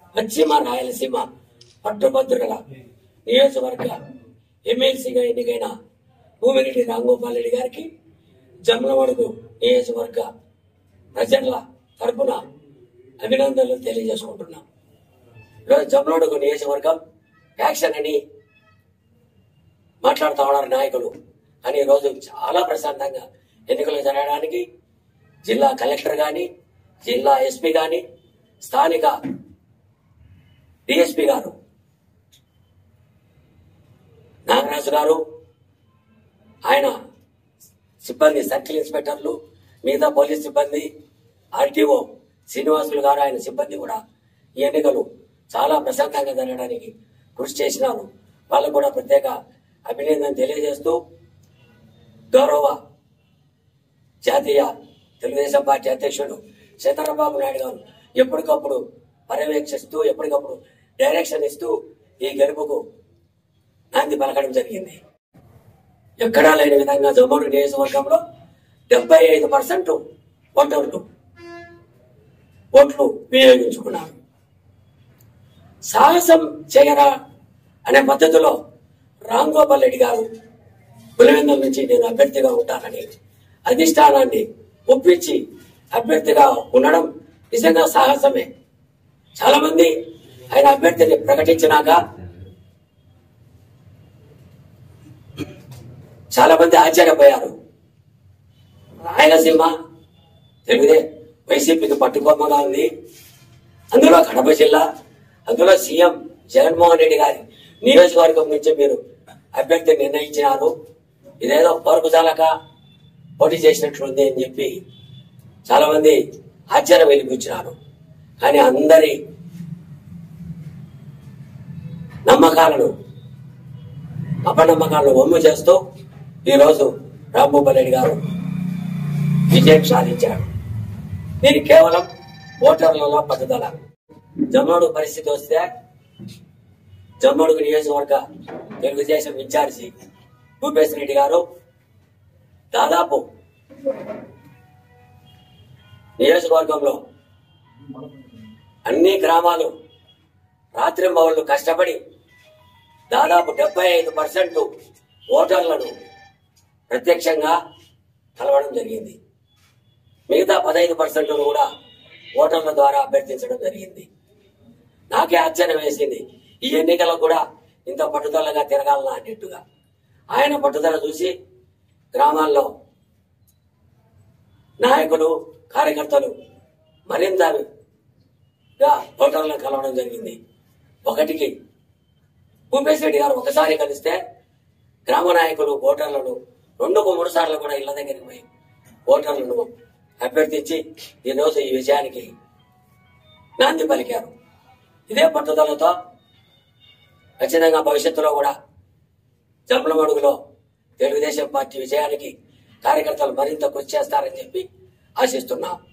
పశ్చిమ రాయలసీమ పట్టుభద్రుల నియోజకవర్గ ఎమ్మెల్సీగా ఎన్నికైన భూమిరెడ్డి రాంగోపాల్ రెడ్డి గారికి జమ్మలమడుగు నియోజకవర్గ ప్రజల తరపున అభినందనలు తెలియజేసుకుంటున్నాం ఈరోజు జమ్మలమడుగు నియోజకవర్గం యాక్షన్ అని మాట్లాడుతూ ఉన్నారు నాయకులు కానీ ఈరోజు చాలా ప్రశాంతంగా ఎన్నికలు జరగడానికి జిల్లా కలెక్టర్ గాని జిల్లా ఎస్పీ గాని స్థానిక డిఎస్పీ గారు నాగరాజు గారు ఆయన సిబ్బంది సర్కిల్ ఇన్స్పెక్టర్లు మిగతా పోలీస్ సిబ్బంది ఆర్టీఓ శ్రీనివాసులు గారు ఆయన సిబ్బంది కూడా ఈ ఎన్నికలు చాలా ప్రశాంతంగా జరగడానికి కృషి చేసినారు వాళ్ళకు కూడా ప్రత్యేక అభినందన తెలియజేస్తూ గౌరవ జాతీయ తెలుగుదేశం పార్టీ అధ్యక్షుడు సీతారామబాబు నాయుడు గారు ఎప్పటికప్పుడు పర్యవేక్షిస్తూ ఎప్పటికప్పుడు డైరెక్షన్ ఇస్తూ ఈ గెలుపుకు నాంది పలకడం జరిగింది ఎక్కడా లేని విధంగా జమ్మూరు నియోజకవర్గంలో డెబ్బై ఐదు పర్సెంట్ ఓటర్లు ఓట్లు వినియోగించుకున్నారు సాహసం చేయరా అనే పద్ధతిలో రామ్ గోపాల్ రెడ్డి గారు పులివెందుల నుంచి నేను అభ్యర్థిగా ఉంటానని అధిష్టానాన్ని ఒప్పించి అభ్యర్థిగా ఉండడం నిజంగా సాహసమే చాలా మంది ఆయన అభ్యర్థిని ప్రకటించినాక చాలా మంది ఆశ్చర్యపోయారు రాయలసీమ తెలుగుదే వైసీపీకి పట్టుకొమ్మగా ఉంది అందులో కడప జిల్లా అందులో సీఎం జగన్మోహన్ రెడ్డి గారి నియోజకవర్గం నుంచి మీరు అభ్యర్థి నిర్ణయించినారు ఇదేదో పరుగుజాలక పోటీ చేసినట్లుంది అని చెప్పి చాలా మంది ఆశ్చర్యం వెలిపించినారు కానీ అందరి నమ్మకాలను అపనమ్మకాలను వమ్ము చేస్తూ ఈరోజు రాంభూపాల్ రెడ్డి గారు విజయం సాధించాడు దీనికి కేవలం ఓటర్లలో పట్టుదల జమ్మోడు పరిస్థితి వస్తే జమ్మోడుగు నియోజకవర్గ తెలుగుదేశం ఇన్ఛార్జి భూపేశ్ రెడ్డి గారు దాదాపు నియోజకవర్గంలో అన్ని గ్రామాలు రాత్రింబవళ్ళు కష్టపడి దాదాపు డెబ్బై ఐదు పర్సెంట్ ఓటర్లను ప్రత్యక్షంగా కలవడం జరిగింది మిగతా పదహైదు పర్సెంట్ కూడా ఓటర్ల ద్వారా అభ్యర్థించడం జరిగింది నాకే ఆశ్చర్యం వేసింది ఈ ఎన్నికల్లో కూడా ఇంత పట్టుదలగా తిరగాలనా అన్నట్టుగా ఆయన పట్టుదల చూసి గ్రామాల్లో నాయకులు కార్యకర్తలు మరింతగా ఓటర్లను కలవడం జరిగింది ఒకటికి భూపేశ్ రెడ్డి గారు ఒకసారి కలిస్తే గ్రామ నాయకులు ఓటర్లను రెండుకు మూడు సార్లు కూడా ఇళ్ల దగ్గరికి పోయి ఓటర్లను అభ్యర్థించి ఈ రోజు ఈ విజయానికి నాంది పలికారు ఇదే పట్టుదలతో ఖచ్చితంగా భవిష్యత్తులో కూడా జమ్మలమడుగులో తెలుగుదేశం పార్టీ విజయానికి కార్యకర్తలు మరింత కృషి చేస్తారని చెప్పి ఆశిస్తున్నాం